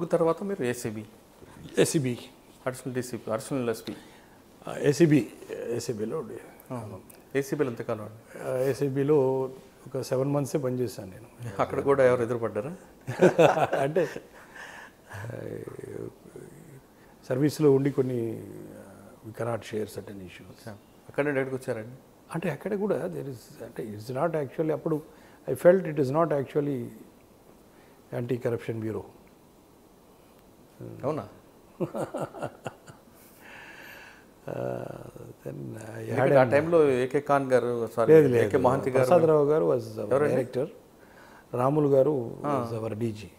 తర్వాత మీరు ACB ACB additional DCP additional SP ACB ఏసీబీలో ఏసీబీలు ఎంతకాలం అండి ఏసీబీలో ఒక సెవెన్ మంత్సే పనిచేశాను నేను అక్కడ కూడా ఎవరు ఎదురుపడ్డారా అంటే సర్వీస్లో ఉండి కొన్ని we cannot share certain issues అక్కడ నుండి ఎక్కడికి వచ్చారండి అంటే అక్కడ కూడా దెర్ ఇస్ అంటే ఇట్స్ నాట్ యాక్చువల్లీ అప్పుడు I felt it is not actually anti corruption bureau అవునా దెన్ ఎందుకంటే ఆ టైంలో ఏకే ఖాన్ గారు సారీ లేదు లేదు ఏకే మహంతి గారు ప్రసాదరావు గారు వాజ్ డైరెక్టర్ రాములు గారు అవర్ డీజీ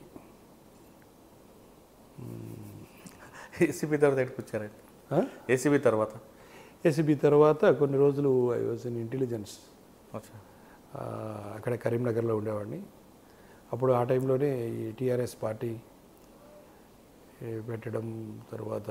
ఏసీబీ తర్వాత ఎక్కడికి వచ్చారండి ఏసీబీ తర్వాత ఏసీబీ తర్వాత కొన్ని రోజులు ఐ వాజ్ ఇన్ ఇంటెలిజెన్స్ అచ్చా అక్కడ కరీంనగర్లో ఉండేవాడిని అప్పుడు ఆ టైంలోనే ఈ టీఆర్ఎస్ పార్టీ ఏ, పెట్టడం తర్వాత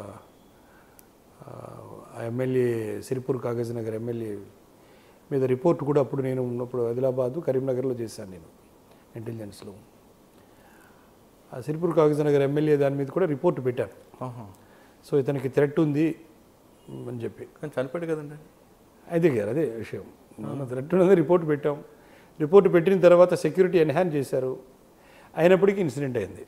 ఆ MLA Sirpur Kagaznagar MLA మీద రిపోర్ట్ కూడా అప్పుడు నేను ఉన్నప్పుడు ఆదిలాబాదు కరీంనగర్లో చేశాను నేను ఇంటెలిజెన్స్లో ఆ సిరిపూర్ కాగజ్ నగర్ ఎమ్మెల్యే దాని మీద కూడా రిపోర్ట్ పెట్టాను ఆహా. సో ఇతనికి థ్రెట్ ఉంది అని చెప్పి కానీ చనిపోయాడు కదండి అదే గారు అదే విషయం మన థ్రెట్ ఉన్నది రిపోర్ట్ పెట్టాం రిపోర్ట్ పెట్టిన తర్వాత సెక్యూరిటీ ఎన్హాన్స్ చేశారు అయినప్పటికీ ఇన్సిడెంట్ అయింది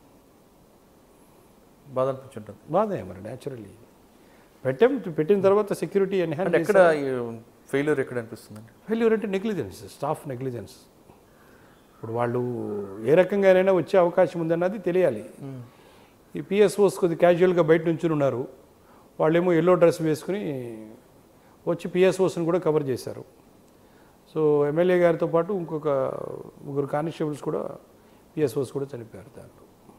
బాధ అనిపించుంటుంది బాధే మరి న్యాచురల్లీ పెట్టాం పెట్టిన తర్వాత సెక్యూరిటీ అంటే ఎన్హాన్స్ ఎక్కడ ఫెయిల్యూర్ ఎక్కడ అనిపిస్తుందండి ఫెయిల్యూర్ అంటే నెగ్లిజెన్స్ స్టాఫ్ నెగ్లిజెన్స్ ఇప్పుడు వాళ్ళు ఏ రకంగానైనా వచ్చే అవకాశం ఉందన్నది తెలియాలి ఈ పిఎస్ఓస్ కొద్ది క్యాజువల్గా బయట నుంచి ఉన్నారు వాళ్ళేమో ఎల్లో డ్రెస్ వేసుకుని వచ్చి పిఎస్ఓస్ని కూడా కవర్ చేశారు సో ఎమ్మెల్యే గారితో పాటు ఇంకొక ముగ్గురు కానిస్టేబుల్స్ కూడా పిఎస్ఓస్ కూడా చనిపోయారు దాంట్లో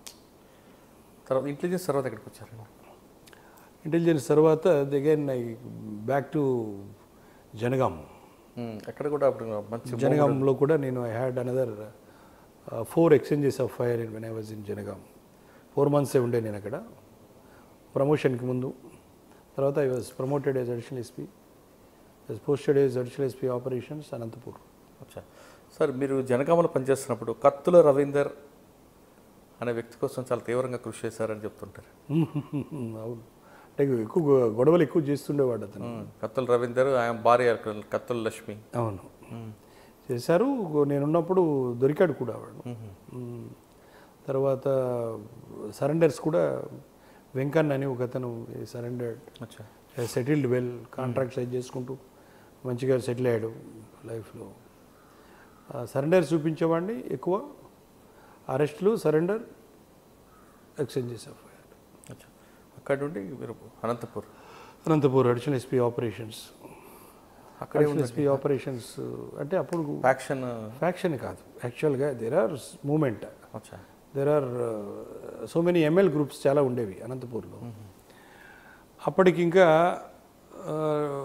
తర్వాత ఇంటెలిజెన్స్ తర్వాత ఎక్కడికి వచ్చారండి ఇంటెలిజెన్స్ తర్వాత again I back to Jangaon um, అక్కడ కూడా అప్పుడు మంచి జనగాంలో కూడా నేను I had another four exchanges of fire in when I was in Jangaon four మంత్సే ఉండే నేను అక్కడ ప్రమోషన్కి ముందు తర్వాత I was promoted as additional SP was posted as additional SP operations Anantapur అచ్చా సార్ మీరు జనగామలో పనిచేస్తున్నప్పుడు కత్తుల రవీందర్ అనే వ్యక్తి కోసం చాలా తీవ్రంగా కృషి చేశారని చెప్తుంటారు అవును అంటే ఎక్కువ గొ- గొడవలు ఎక్కువ చేస్తుండేవాడు అతను ఉమ్, కత్తుల రవీందర్ ఆయన భార్య కత్తుల లక్ష్మి అవును చేశారు నేనున్నప్పుడు దొరికాడు కూడా వాడు మ్మ్. తర్వాత సరెండర్స్ కూడా వెంకన్న అని ఒక అతను సరెండర్డ్ అచ్చా సెటిల్డ్ వెల్ కాంట్రాక్ట్ సైజ్ చేసుకుంటూ మంచిగా సెటిల్ అయ్యాడు లైఫ్లో సరెండర్ చూపించేవాడిని ఎక్కువ అరెస్టులు సరెండర్ ఎక్స్చేంజెస్ ఆఫ్ అచ్చా అక్కడ నుండి మీరు Anantapur Anantapur additional SP operations అక్కడే అడిషనల్ ఎస్పీ ఆపరేషన్స్ అంటే అప్పుడు ఫ్యాక్షన్ ఫ్యాక్షన్ కాదు యాక్చువల్గా దేర్ ఆర్ మూమెంట్ అచ్చా there are so many ML groups చాలా ఉండేవి అనంతపూర్లో అప్పటికి ఇంకా ఆ,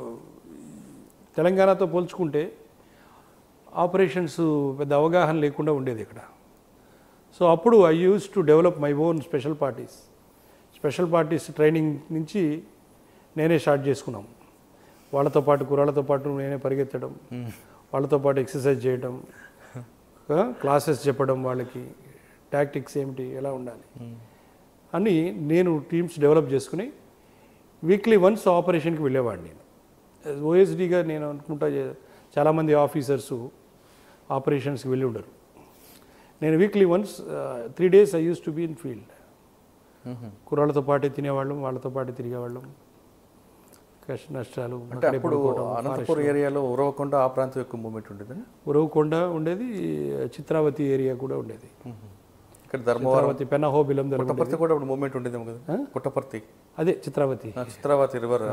తెలంగాణతో పోల్చుకుంటే ఆపరేషన్స్ పెద్ద అవగాహన లేకుండా ఉండేది ఇక్కడ సో అప్పుడు I use to develop my own special parties special parties training నుంచి నేనే స్టార్ట్ చేసుకున్నాం వాళ్ళతో పాటు కుర్రాళ్ళతో పాటు నేనే పరిగెత్తడం వాళ్ళతో పాటు ఎక్సర్సైజ్ చేయడం క్లాసెస్ చెప్పడం వాళ్ళకి టాక్టిక్స్ ఏమిటి ఎలా ఉండాలి అని నేను టీమ్స్ డెవలప్ చేసుకుని వీక్లీ వన్స్ ఆపరేషన్కి వెళ్ళేవాడిని నేను ఓఎస్డీగా నేను అనుకుంటా చే- చాలామంది ఆఫీసర్స్ ఆపరేషన్స్కి వెళ్ళి ఉండరు నేను weekly once three days I use to be in field కుర్రాళ్ళతో పాటే తినేవాళ్ళం వాళ్ళతో పాటు తిరిగేవాళ్ళం కష్ట నష్టాలు అంటే అక్కడే అప్పుడు పడుకోవడం, అనంతపూర్ ఏరియాలో ఉరవకొండ ఆ ప్రాంతం ఎక్కువ మూమెంట్ ఉండేదండి ఉరవకొండ ఉండేది చిత్రావతి ఏరియా కూడా ఉండేది ఇక్కడ ధర్మవరం చిత్రావతి పెనహోబిలం దగ్గర పుట్టపర్తి కూడా అప్పుడు మూమెంట్ ఉండేదేమో కదా పుట్టపర్తి అదే చిత్రావతి ఆ, చిత్రావతి రివర్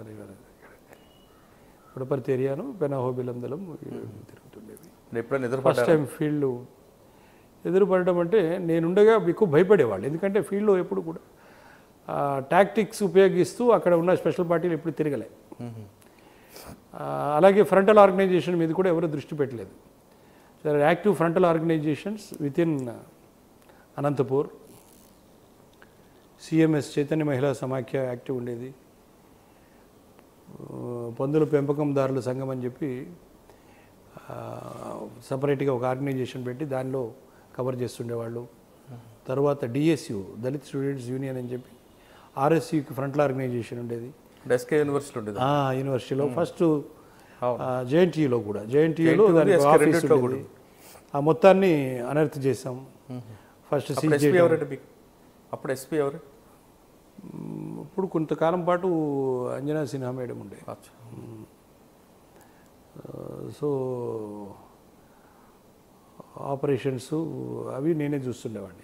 పుడపర్తి ఏరియాను పెనహోబిలం దళం తిరుగుతుండేవి మీరు ఎప్పుడైనా ఫస్ట్ ఎదురుపడ్డారు టైం ఫీల్డ్ ఎదురుపడడం అంటే నేనుండగా ఎక్కువ భయపడేవాళ్ళు ఎందుకంటే ఫీల్డ్లో ఎప్పుడు కూడా టాక్టిక్స్ ఉపయోగిస్తూ అక్కడ ఉన్న స్పెషల్ పార్టీలు ఎప్పుడు తిరగలే ఆ, అలాగే ఫ్రంటల్ ఆర్గనైజేషన్ మీద కూడా ఎవరు దృష్టి పెట్టలేదు సరే active frontal organisations with in Anantapur CMS Chaitanya Mahila Samakhya active ఉండేది ఆ, పందుల పెంపకందారుల సంఘం అని చెప్పి సపరేట్గా ఒక ఆర్గనైజేషన్ పెట్టి దానిలో కవర్ చేస్తుండేవాళ్ళు తర్వాత డిఎస్యు దళిత్ స్టూడెంట్స్ యూనియన్ అని చెప్పి ఆర్ఎస్యుకి ఫ్రంట్ల ఆర్గనైజేషన్ ఉండేది అంటే ఎస్కే యూనివర్సిటీ ఉండేది ఆ యూనివర్సిటీలో ఫస్ట్ అవును. జేఎన్టీయూలో కూడా జేఎన్టీయూలో JNTU దానికి SK ఆఫీస్ రెండిట్లో ఉండేది ఆ మొత్తాన్ని అనర్త్ చేసాం ఫస్ట్ అప్పుడు సీజ్ ఎస్పీ ఎవరండి మీకు అప్పుడు ఎస్పీ ఎవరు ఇప్పుడు కొంతకాలం పాటు అంజనా సిన్హా మేడం ఉండే అచ్చా. సో ఆపరేషన్స్ అవి నేనే చూస్తుండేవాడిని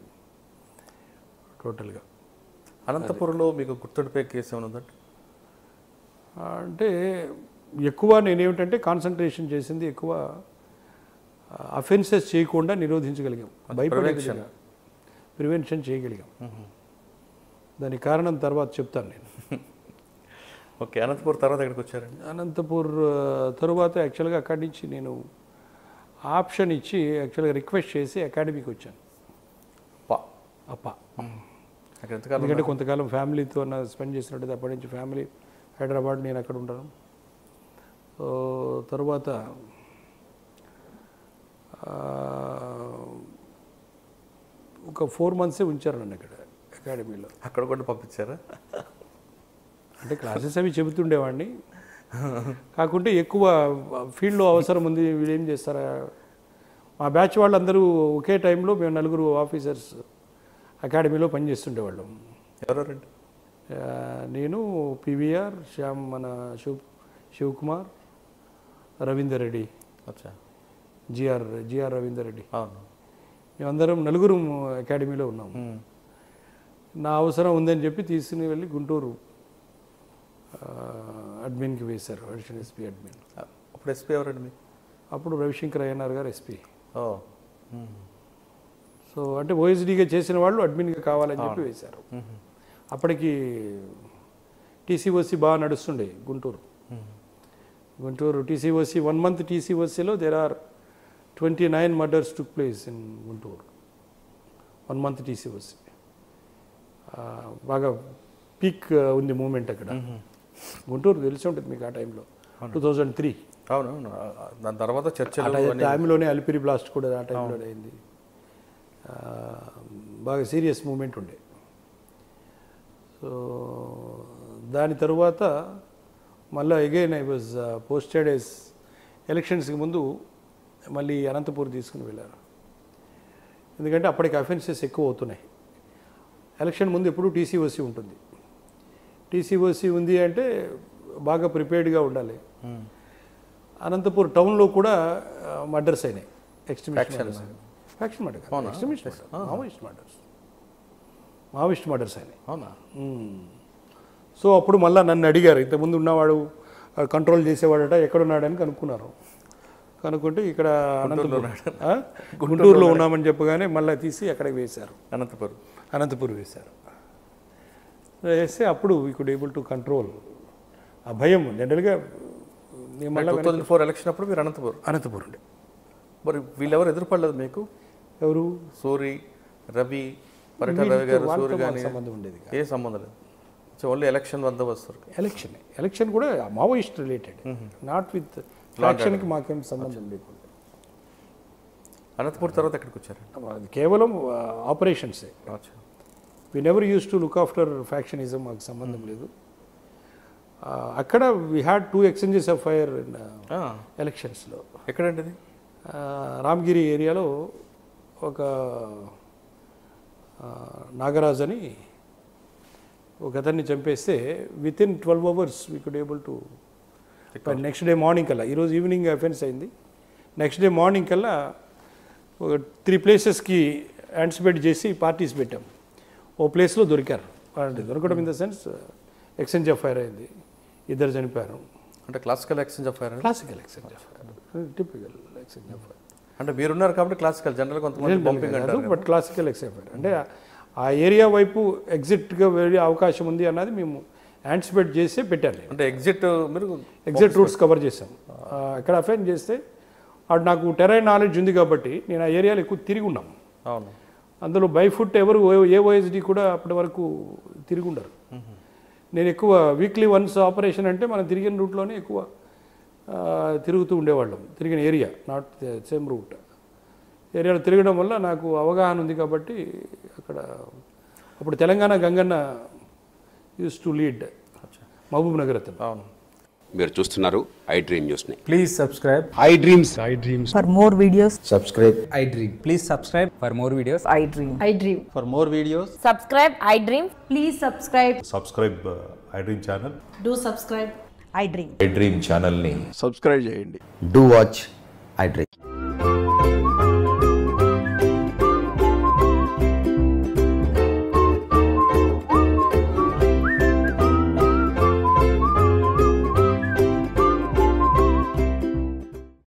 టోటల్గా అనంతపురంలో మీకు గుర్తుండిపోయే కేసు ఏమైనా ఉందంటే అంటే ఎక్కువ నేనేమిటంటే కాన్సన్ట్రేషన్ చేసింది ఎక్కువ అఫెన్సెస్ చేయకుండా నిరోధించగలిగాం భయపడగలిగాం ప్రివెన్షన్ చేయగలిగాం దానికి కారణం తర్వాత చెప్తాను నేను ఓకే అనంతపురం తర్వాత ఎక్కడికి వచ్చారండి అనంతపూర్ ఆ, తరువాత యాక్చువల్గా అక్కడి నుంచి నేను ఆప్షన్ ఇచ్చి యాక్చువల్గా రిక్వెస్ట్ చేసి అకాడమీకి వచ్చాను పా అప్ప అక్కడ ఎంతకాలం ఎందుకంటే కొంతకాలం ఫ్యామిలీతో స్పెండ్ చేసినట్టు అప్పటి నుంచి ఫ్యామిలీ హైదరాబాద్ నేను అక్కడ ఉంటాను సో తర్వాత ఆ, ఒక ఫోర్ మంత్సే ఉంచారు నన్ను అక్కడ అకాడమీలో అక్కడ కూడా పంపించారా అంటే క్లాసెస్ అవి చెబుతుండేవాడిని కాకుంటే ఎక్కువ ఫీల్డ్లో అవసరం ఉంది వీళ్ళు ఏం చేస్తారా మా బ్యాచ్ వాళ్ళందరూ ఒకే టైంలో మేము నలుగురు ఆఫీసర్స్ అకాడమీలో పనిచేస్తుండేవాళ్ళం ఎవరెవరండి ఆ, నేను పివిఆర్ శ్యామ్ మన శివ్ శివకుమార్ రవీందర్ రెడ్డి అచ్చా జిఆర్ జిఆర్ రవీందర్ రెడ్డి అవును మేమందరం నలుగురు అకాడమీలో ఉన్నాం ఉమ్. నా అవసరం ఉందని చెప్పి తీసుకుని వెళ్ళి గుంటూరు ఆ, అడ్మిన్కి వేశారు అడిషనల్ ఎస్పీ అడ్మిన్ అప్పుడు ఎస్పీ ఎవరండి మీకు అప్పుడు రవిశంకర్ అయ్యనార్ గారు ఎస్పీ ఓ ఉమ్. సో అంటే ఓఎస్డీగా చేసిన వాళ్ళు అడ్మిన్గా కావాలని చెప్పి వేశారు ఉమ్. అప్పటికి టీసీఓసి బాగా నడుస్తుండే Guntur um. Guntur TCOC one month టీసీఓసిలో there are twenty nine murders took place in Guntur one month TCOC బాగా పీక్ ఉంది మూమెంట్ అక్కడ ఉమ్. గుంటూరు తెలిసి ఉంటుంది మీకు ఆ టైంలో టూ థౌజండ్ త్రీ అవును అవును ఆ, ఆ, దాని తర్వాత ఆ చర్చలు టై- అని టైంలోనే అలిపిరి బ్లాస్ట్ కూడా ఆ టైంలోనే అయింది ఆ, బాగా సీరియస్ మూమెంట్ ఉండే సో దాని తరువాత మళ్ళీ again I was posted as ఎలక్షన్స్కి ముందు మళ్ళీ అనంతపూర్ తీసుకుని వెళ్ళారు ఎందుకంటే అప్పటికి అఫెన్సెస్ ఎక్కువ అవుతున్నాయి ఎలక్షన్ ముందు ఎప్పుడు టీసీఓసి ఉంటుంది టీసీఓసి ఉంది అంటే బాగా ప్రిపేర్డ్గా ఉండాలి ఉమ్. అనంతపూర్ టౌన్లో కూడా మర్డర్స్ అయినాయి extremist Faction. Murders faction murder అవునా? Extremist murder Maoist murders Maoist murders అయినాయి అవునా సో అప్పుడు మళ్ళీ నన్ను అడిగారు ఇంతకుముందు ఉన్నవాడు ఆ, కంట్రోల్ చేసేవాడట ఎక్కడున్నాడని కనుక్కున్నారు కనుక్కుంటే ఇక్కడ అనంతపూర్ ఆ? గుంటూరులో ఉన్నామని చెప్పగానే మళ్ళీ తీసి అక్కడికి వేశారు అనంతపురం అనంతపూర్ వేశారు వేస్తే అప్పుడు we could able to control ఆ భయం జనరల్గా నేను మళ్ళీ టూ థౌజండ్ ఫోర్ ఎలక్షన్ అప్పుడు మీరు అనంతపురం అనంతపూర్ ఉండే మరి వీళ్ళెవరు ఎదురుపడలేదు మీకు ఎవరు సూరి రవి పరిటాల రవి గారు వాళ్ళతో సూరి మాకు కానీ సంబంధం ఉండేది కాదు. ఏ సంబంధం లేదు సో ఓన్లీ ఎలక్షన్ వద్ద వస్తారు ఎలక్షన్ ఎలక్షన్ కూడా మావోయిస్ట్ రిలేటెడ్ నాట్ విత్ ఫ్యాక్షన్కి మాకేం సంబంధం లేకుండా అనంతపురం తర్వాత ఎక్కడికి వచ్చారు అది కేవలం ఆపరేషన్సే అచ్చా we never use to look after factionism మాకు సంబంధం లేదు ఆ, అక్కడ we had two exchanges of fire in ఆ, ఎలక్షన్స్లో ఎక్కడండి ఇది రామగిరి ఏరియాలో ఒక ఆ, నాగరాజ్ అని ఒక అతన్ని చంపేస్తే with in twelve hours we could able to next day morning కల్లా ఈరోజు ఈవినింగ్ అఫెన్స్ అయింది నెక్స్ట్ డే మార్నింగ్ కల్లా ఒక త్రీ ప్లేసెస్కి యాంటిసిపేట్ చేసి పార్టీస్ పెట్టాం ఓ ప్లేస్లో దొరికారు అంటే దొరకడం in the sense exchange of fire అయింది ఇద్దరు చనిపోయారు అంటే classical exchange of fire classical exchange of fire typical exchange of fire అంటే మీరున్నారు కాబట్టి క్లాసికల్ జనరల్ కొంతమంది పంపింగ్ అంటారు బట్ క్లాసికల్ ఎక్సైఫైర్ అంటే ఆ ఏరియా వైపు ఎగ్జిట్గా వెళ్ళే అవకాశం ఉంది అన్నది మేము యాంటిసిపేట్ చేసి పెట్టాను నేను అంటే ఎగ్జిట్ మీరు ఎగ్జిట్ రూట్స్ కవర్ చేశాం ఆ, అక్కడ అఫెండ్ చేస్తే అటు నాకు టెరైన్ నాలెడ్జ్ ఉంది కాబట్టి నేను ఆ ఏరియాలో ఎక్కువ తిరిగి ఉన్నాం అవును అందులో బై ఫుట్ ఎవరు ఓ- ఏ ఓఎస్డి కూడా అప్పటి వరకు తిరిగి ఉండరు నేను ఎక్కువ వీక్లీ వన్స్ ఆపరేషన్ అంటే మనం తిరిగిన రూట్లోనే ఎక్కువ ఆ, తిరుగుతూ ఉండేవాళ్ళం తిరిగిన ఏరియా నాట్ సేమ్ రూట్ ఏరియాలో తిరగడం వల్ల నాకు అవగాహన ఉంది కాబట్టి అక్కడ అప్పుడు Telangana Ganganna use to lead Mahabubnagar అతను అవును మీరు చూస్తున్నారు ఐ డ్రీమ్ న్యూస్ని Please subscribe. I dreams. For more videos, Subscribe. I dream. Please subscribe for more videos. I dream. I dream. For more videos, Subscribe, I dream. Please subscribe. Subscribe I dream channel Do subscribe. I dream. I dream ఛానల్ని Subscribe చేయండి do watch I dream